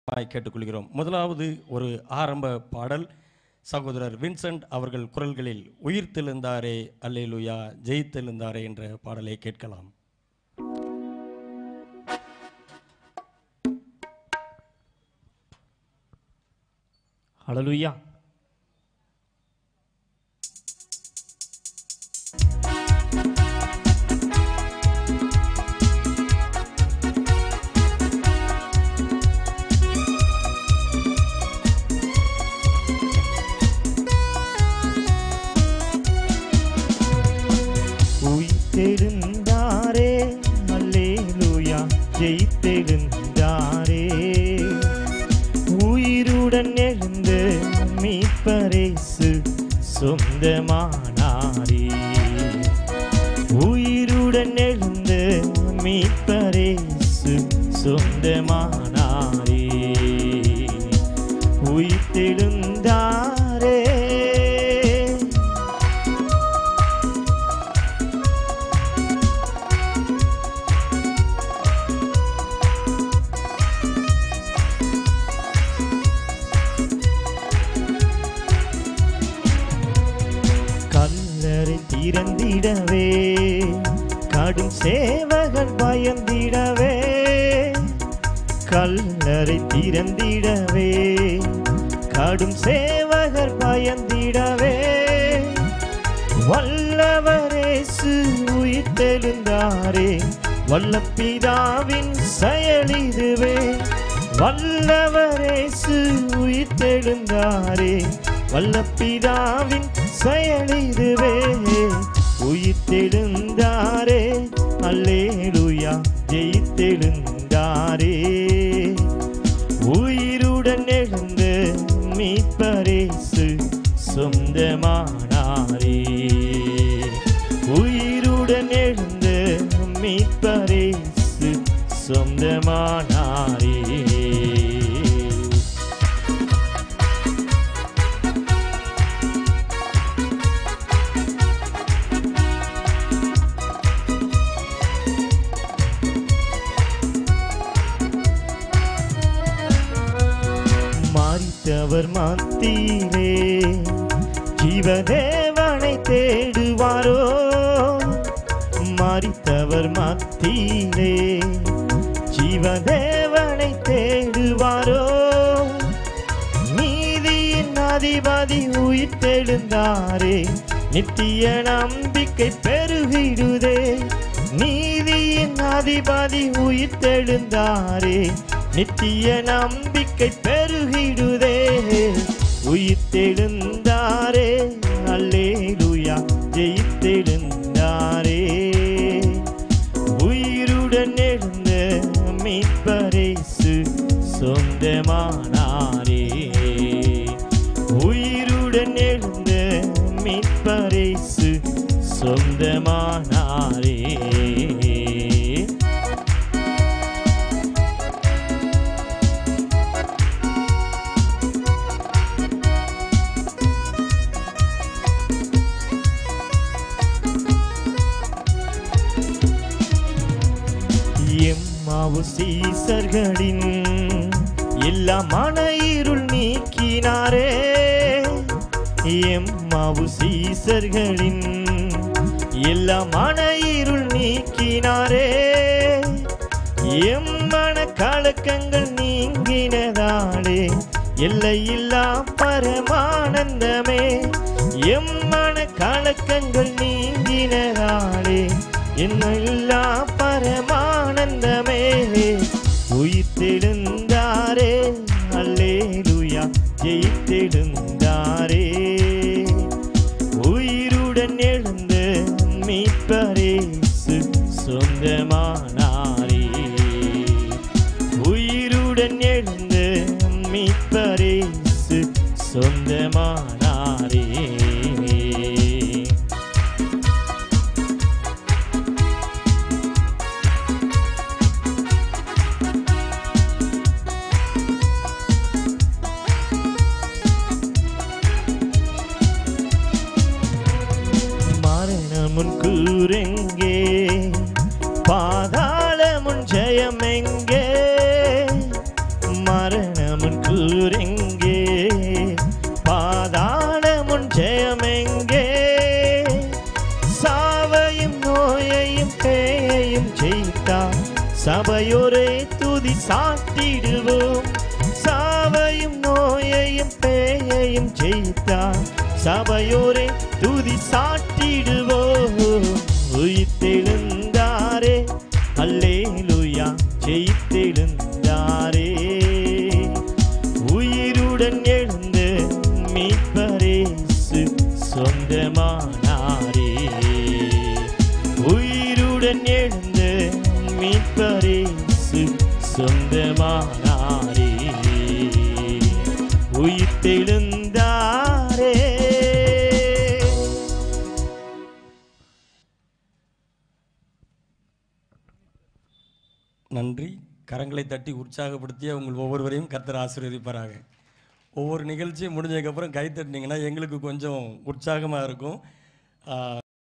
தாழ்மையாய் கேட்டுக்கொள்கிறோம் முதலாவது ஒரு ஆரம்ப பாடல் சகோதரர் வின்சென்ட் அவர்கள் குரல்களில் உயிர் தெழுந்தாரே அல்லேலுயா ஜெயித்தெழுந்தாரே என்ற பாடலை கேட்கலாம் ஹalleluya உயிர்த்தெழுந்தாரே அல்லேலூயா ஜெயித்தெழுந்தாரே உயிருடன் எழுந்து மீட்பரேசு சொந்தமானாரே உயிருடன் எழுந்து மீட்பரேசு சொந்தமானாரே உயிர்த்தெழுந்தாரே கல்லறை திறந்திடவே கடும் சேவகன் பயந்திடவே கல்லறை திறந்திடவே கடும் சேவகர் பயந்திடவே வல்லவரேசு உயிர்த்தெழுந்தாரே வல்ல பிதாவின் செயலிதுவே வல்லவரேசு உயிர்த்தெழுந்தாரே வல்ல பிதாவின் செயலிதுவே உயிர்த்தெழுந்தாரே அல்லேலூயா ஜெயித்தெழுந்தாரே உயிருடன் எழுந்து மீட்பரேசு சொந்தமானாரே உயிருடன் எழுந்து மீட்பரேசு சொந்தமானாரே மாறித்தவர் மாத்தீரே ஜீவதேவனை தேடுவாரோ மாறித்தவர் மாத்தீரே ஜீவதேவனை தேடுவாரோ நீதியின் அதிபதி உயிர்த்தெழுந்தாரே நித்திய நம்பிக்கை பெருகிடுதே நீதியின் அதிபதி உயிர்த்தெழுந்தாரே நித்திய நம்பிக்கை பெருகிடுதே உயிர்த்தெழுந்தாரே அல்லேலூயா ஜெயித்தெழுந்தாரே உயிருடன் எழுந்த மீட்பரேசு சொந்தமானாரே உயிருடன் எழுந்த மீட்பரேசு சொந்தமானாரே எம்மாவு சீசர்களின் எல்லா மன இருள் நீக்கினாரே எம்மாவு சீசர்களின் எல்லா மன இருள் நீக்கினாரே எம்மன கலக்கங்கள் நீங்கினதாலே எல்லையில்லா பரமானந்தமே எம்மன கலக்கங்கள் நீங்கினதாலே என்னெல்லா பரமானந்தமே உயிர்த்தெழுந்தாரே அல்லேலூயா ஜெயித்தெழுந்தாரே உயிருடன் எழுந்து மீட்பரேசு சொந்தமானாரே உயிருடன் எழுந்து மீட்பரேசு சொந்தமானாரே மரணமுன் கூரெங்கே பாதாளமுன் ஜெயம் எங்கே மரண மரணமுன் கூரெங்கே பாதாளமுன் ஜெயமெங்கே சாவையும் நோயையும் பேயையும் ஜெயித்தார் சபையோரே துதி சாட்டிடுவோம் சாவையும் நோயையும் பேயையும் ஜெயித்தார் சபையோரே துதி சாட்டிடுவோம் உயிர்த்தெழுந்தாரே அல்லேலூயா ஜெயித்தெழுந்தாரே உயிருடன் எழுந்து மீட்பரேசு சொந்தமானாரே உயிருடன் எழுந்து மீட்பரேசு சொந்தமானாரே உயிர்த்தெழுந்தாரே நன்றி கரங்களை தட்டி உற்சாகப்படுத்திய உங்கள் ஒவ்வொருவரையும் கர்த்தர் ஆசீர்வதிப்பாராக ஒவ்வொரு நிகழ்ச்சியும் முடிஞ்சதுக்கப்புறம் கை தட்டினீங்கன்னா எங்களுக்கு கொஞ்சம் உற்சாகமாக இருக்கும் ஆ,